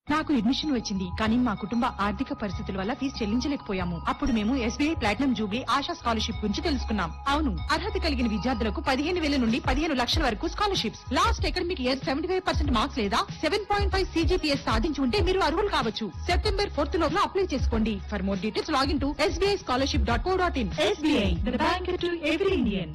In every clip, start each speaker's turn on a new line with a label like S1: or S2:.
S1: నాకు అడ్మిషన్ వచ్చింది కానీ మా కుటుంబ ఆర్థిక పరిస్థితుల వల్ల ఫీజు చెల్లించలేకపోయాము అప్పుడు మేము SBI platinum jubilee Asha scholarship గురించి తెలుసుకున్నాం అవును అర్హత కలిగిన విద్యార్థులకు పదిహేను వేల నుండి పదిహేను లక్షల వరకు scholarships last academic year seventy five percent marks లేదా సెవెన్ పాయింట్ ఫైవ్ సీజీపీఎస్ సాధించి ఉంటే మీరు అర్హులు కావచ్చు సెప్టెంబర్ ఫోర్త్ లోపల అప్లై చేసుకోండి for more details login to SBI scholarship dot co dot in SBI bank to every Indian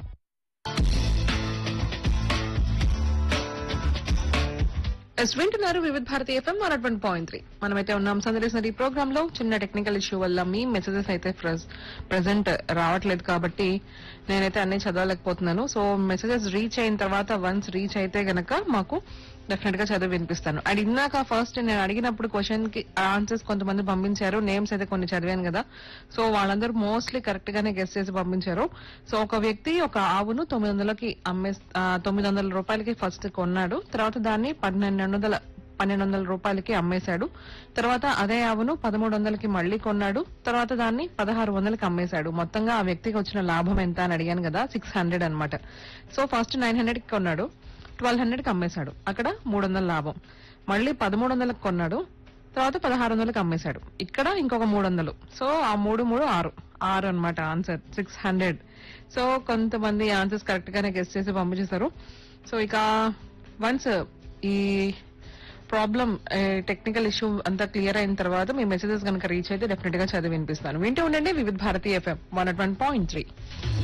S2: ఎస్ వింటున్నారు Vividh Bharati FM one one point three మనమైతే ఉన్నాం సందర్శన ఈ ప్రోగ్రామ్ లో చిన్న టెక్నికల్ ఇష్యూ వల్ల మీ మెసేజెస్ అయితే ప్రెసెంట్ రావట్లేదు కాబట్టి నేనైతే అన్ని చదవలేకపోతున్నాను సో మెసేజెస్ రీచ్ అయిన తర్వాత వన్స్ రీచ్ అయితే గనక మాకు డెఫినెట్ గా చదివి వినిపిస్తాను అండ్ ఇందాక ఫస్ట్ నేను అడిగినప్పుడు క్వశ్చన్ కి ఆన్సర్స్ కొంతమంది పంపించారు నేమ్స్ అయితే కొన్ని చదివాను కదా సో వాళ్ళందరూ మోస్ట్లీ కరెక్ట్ గానే గెస్ట్ చేసి పంపించారు సో ఒక వ్యక్తి ఒక ఆవును తొమ్మిది వందలకి అమ్మే ఆ, తొమ్మిది వందల రూపాయలకి ఫస్ట్ కొన్నాడు తర్వాత దాన్ని పన్నెండు వందల పన్నెండు వందల రూపాయలకి అమ్మేశాడు తర్వాత అదే ఆవును పదమూడు వందలకి మళ్ళీ కొన్నాడు తర్వాత దాన్ని పదహారు వందలకి అమ్మేశాడు మొత్తంగా ఆ వ్యక్తికి వచ్చిన లాభం ఎంత అని అడిగాను కదా సిక్స్ హండ్రెడ్ అనమాట సో ఫస్ట్ నైన్ హండ్రెడ్ కి కొన్నాడు ట్వెల్వ్ హండ్రెడ్ కి అమ్మేశాడు అక్కడ మూడు వందల లాభం మళ్ళీ పదమూడు వందలకు కొన్నాడు తర్వాత పదహారు వందలకు అమ్మేశాడు ఇక్కడ ఇంకొక మూడు వందలు సో ఆ మూడు మూడు ఆరు ఆరు అన్నమాట ఆన్సర్ సిక్స్ హండ్రెడ్ సో కొంతమంది ఆన్సర్స్ కరెక్ట్ గానే గెస్ట్ చేసి పంపించేశారు సో ఇక వన్స్ ఈ ప్రాబ్లం టెక్నికల్ ఇష్యూ అంతా క్లియర్ అయిన తర్వాత మీ మెసేజెస్ కనుక రీచ్ అయితే డెఫినెట్ గా చదివి వినిపిస్తాను వింటూ ఉండండి Vividh Bharati FM one one point three